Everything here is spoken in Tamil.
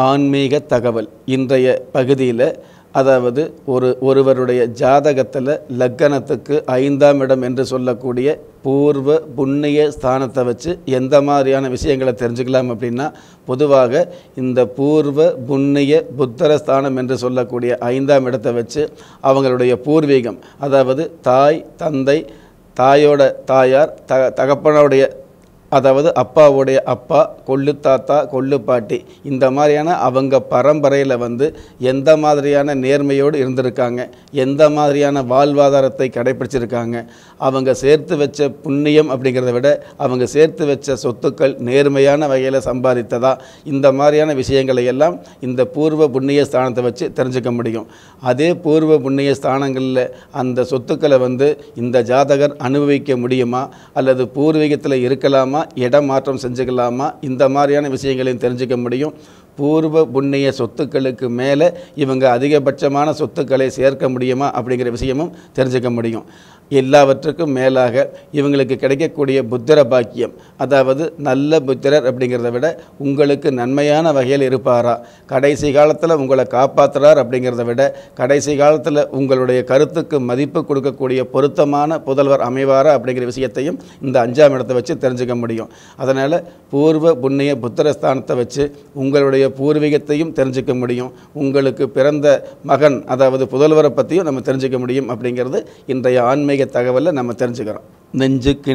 ஆன்மீக தகவல் இன்றைய பகுதியில் அதாவது ஒரு ஒருவருடைய ஜாதகத்தில் லக்கணத்துக்கு ஐந்தாம் இடம் என்று சொல்லக்கூடிய பூர்வ புண்ணிய ஸ்தானத்தை வச்சு எந்த மாதிரியான விஷயங்களை தெரிஞ்சுக்கலாம் அப்படின்னா பொதுவாக இந்த பூர்வ புண்ணிய புத்தர ஸ்தானம் என்று சொல்லக்கூடிய ஐந்தாம் இடத்தை வச்சு அவங்களுடைய பூர்வீகம் அதாவது தாய் தந்தை தாயோட தாயார் த தகப்பனுடைய அதாவது அப்பாவுடைய அப்பா கொள்ளு தாத்தா கொள்ளு பாட்டி இந்த மாதிரியான அவங்க பரம்பரையில் வந்து எந்த மாதிரியான நேர்மையோடு இருந்திருக்காங்க எந்த மாதிரியான வாழ்வாதாரத்தை கடைப்பிடிச்சிருக்காங்க அவங்க சேர்த்து வச்ச புண்ணியம் அப்படிங்கிறத விட அவங்க சேர்த்து வச்ச சொத்துக்கள் நேர்மையான வகையில் சம்பாதித்ததா இந்த மாதிரியான விஷயங்களை எல்லாம் இந்த பூர்வ புண்ணிய ஸ்தானத்தை வச்சு தெரிஞ்சுக்க முடியும் அதே பூர்வ புண்ணிய ஸ்தானங்களில் அந்த சொத்துக்களை வந்து இந்த ஜாதகர் அனுபவிக்க முடியுமா அல்லது பூர்வீகத்தில் இருக்கலாமா இடம் மாற்றம் செஞ்சுக்கலாமா இந்த மாதிரியான விஷயங்களையும் தெரிஞ்சுக்க முடியும் பூர்வ புண்ணிய சொத்துக்களுக்கு மேலே இவங்க அதிகபட்சமான சொத்துக்களை சேர்க்க முடியுமா அப்படிங்கிற விஷயமும் தெரிஞ்சுக்க முடியும் எல்லாவற்றுக்கும் மேலாக இவங்களுக்கு கிடைக்கக்கூடிய புத்திர பாக்கியம் அதாவது நல்ல புத்திரர் அப்படிங்கிறத விட உங்களுக்கு நன்மையான வகையில் இருப்பாரா கடைசி காலத்தில் உங்களை காப்பாற்றுறார் அப்படிங்கிறத விட கடைசி காலத்தில் உங்களுடைய கருத்துக்கு மதிப்பு கொடுக்கக்கூடிய பொருத்தமான புதல்வர் அமைவாரா அப்படிங்கிற விஷயத்தையும் இந்த அஞ்சாம் இடத்தை வச்சு தெரிஞ்சுக்க முடியும் அதனால் பூர்வ புண்ணிய புத்திரஸ்தானத்தை வச்சு உங்களுடைய பூர்வீகத்தையும் தெரிஞ்சுக்க முடியும் உங்களுக்கு பிறந்த மகன் அதாவது புதல்வரை பற்றியும் நம்ம தெரிஞ்சுக்க முடியும் அப்படிங்கிறது இன்றைய ஆன்மீக தகவலை நம்ம தெரிஞ்சுக்கிறோம் நெஞ்சுக்கு